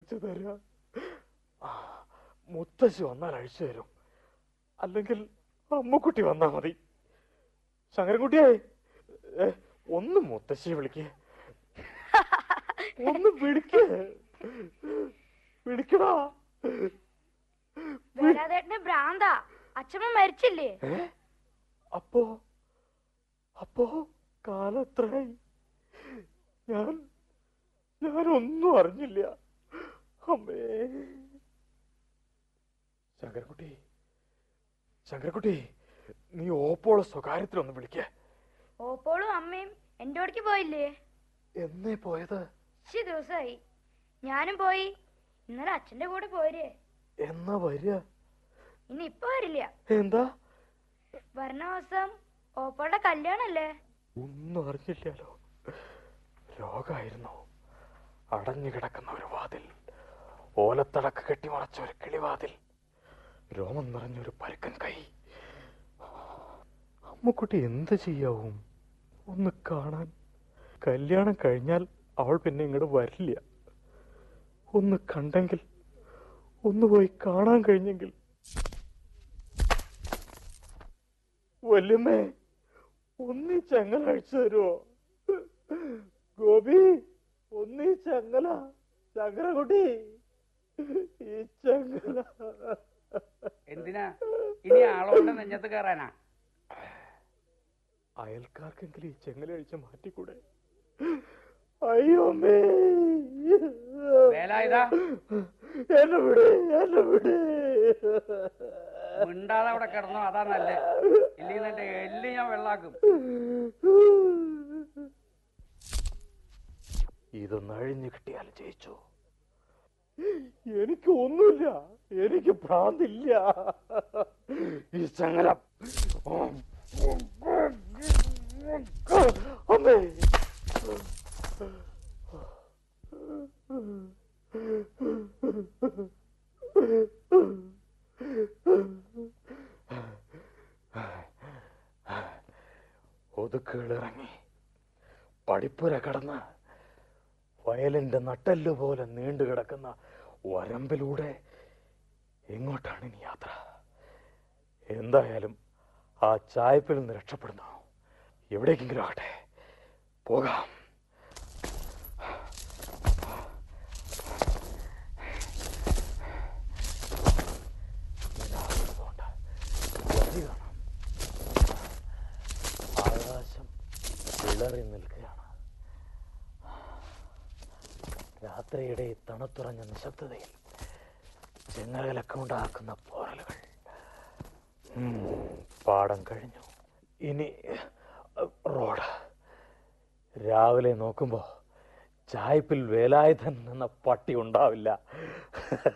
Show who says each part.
Speaker 1: അഴിച്ചു തരാ ആ, മുത്തശ്ശി വന്നാൽ അഴിച്ചു തരും അല്ലെങ്കിൽ അമ്മുക്കുട്ടി വന്നാ മതി ശങ്കരൻകുട്ടിയെ ഏ, ഒന്ന് മുത്തശ്ശിയെ വിളിക്കേ ഒന്ന് വിളിക്കേ വിളിക്കടാ
Speaker 2: വേലാതേട്ടന് ഭ്രാന്താ അച്ഛമ്മ മരിച്ചില്ലേ
Speaker 1: ഏ അപ്പോ അപ്പോ കാലത്രയായി ഞാൻ ഞാനൊന്നും അറിഞ്ഞില്ല അമ്മേ ശങ്കരക്കുട്ടി ശങ്കരക്കുട്ടി നീ ഓപ്പോളെ സ്വകാര്യത്തിലൊന്ന് വിളിക്ക
Speaker 2: ഓപ്പോളും അമ്മയും എന്റെ ഓടിക്ക് പോയില്ലേ
Speaker 1: എന്നേ പോയത്
Speaker 2: ഇച്ചി ദിവസമായി ഞാനും പോയി ഇന്നലെ അച്ഛന്റെ കൂടെ പോരേ
Speaker 1: എന്നാ വരിക
Speaker 2: ഇനി ഇപ്പൊ വരില്ല
Speaker 1: എന്താ
Speaker 2: വരണ ദിവസം ഓപ്പോളുടെ കല്യാണല്ലേ
Speaker 1: ഒന്നും അറിഞ്ഞില്ലല്ലോ രോഗായിരുന്നു അടഞ്ഞു കിടക്കുന്ന ഒരു വാതിൽ ഓലത്തടക്ക് കെട്ടിമറച്ച ഒരു കിളിവാതിൽ രോമം നിറഞ്ഞൊരു പരുക്കൻ കൈ അമ്മക്കുട്ടി എന്ത് ചെയ്യാവും ഒന്ന് കാണാൻ കല്യാണം കഴിഞ്ഞാൽ അവൾ പിന്നെ ഇങ്ങോട്ട് വരില്ല ഒന്ന് കണ്ടെങ്കിൽ ഒന്ന് പോയി കാണാൻ കഴിഞ്ഞെങ്കിൽ വല്യമ്മേ ഒന്നീ ചങ്ങല അഴിച്ചു തരുമോ ഗോപി ഒന്നീ ചങ്ങല ചങ്ങരകുട്ടി ഈ ചങ്ങല
Speaker 3: എന്തിനാ ഇനി ആളോണ്ട് നെഞ്ഞത്ത് കയറാനാ
Speaker 1: അയൽക്കാർക്കെങ്കിലും ഈ ചെങ്ങല അഴിച്ച് മാറ്റിക്കൂടെ അയ്യോ അമ്മേ
Speaker 3: വേലായുധാ?
Speaker 1: എന്നെ വിട് എന്നെ വിട്
Speaker 3: മിണ്ടാതെ അവിടെ കിടന്നോ അതാ നല്ലേ ഇല്ലെങ്കിൽ എന്റെ എല്ല് ഞാൻ വെള്ളാക്കും
Speaker 1: ഇതൊന്ന് അഴിഞ്ഞു കിട്ടിയാൽ ജയിച്ചു എനിക്ക് ഒന്നുമില്ല എനിക്ക് ഭ്രാന്തില്ല ഈ ചങ്ങലം അമ്മേ ഒതുക്കുകളിറങ്ങി പടിപ്പുര കടന്ന് വയലിന്റെ നട്ടെല്ല് പോലെ നീണ്ടു കിടക്കുന്ന വരമ്പിലൂടെ എങ്ങോട്ടാണ് ഇനി യാത്ര എന്തായാലും ആ ചായപ്പിൽ നിന്ന് രക്ഷപ്പെടുന്നു എവിടേക്കെങ്കിലും ആകട്ടെ പോകാം നിലാവിന് പോണ്ട. വഴി കാണാം ആകാശം വിളറി നിൽക്കുകയാണ് രാത്രിയുടെ ഈ തണുത്തുറഞ്ഞ നിശബ്ദതയിൽ ചെങ്ങലൊക്കെ ഉണ്ടാക്കുന്ന പോറലുകൾ ഉം, പാടം കഴിഞ്ഞു ഇനി അഹ്, റോഡ് രാവിലെ നോക്കുമ്പോ ചായ്പിൽ വേലായുധൻ എന്ന പട്ടി ഉണ്ടാവില്ല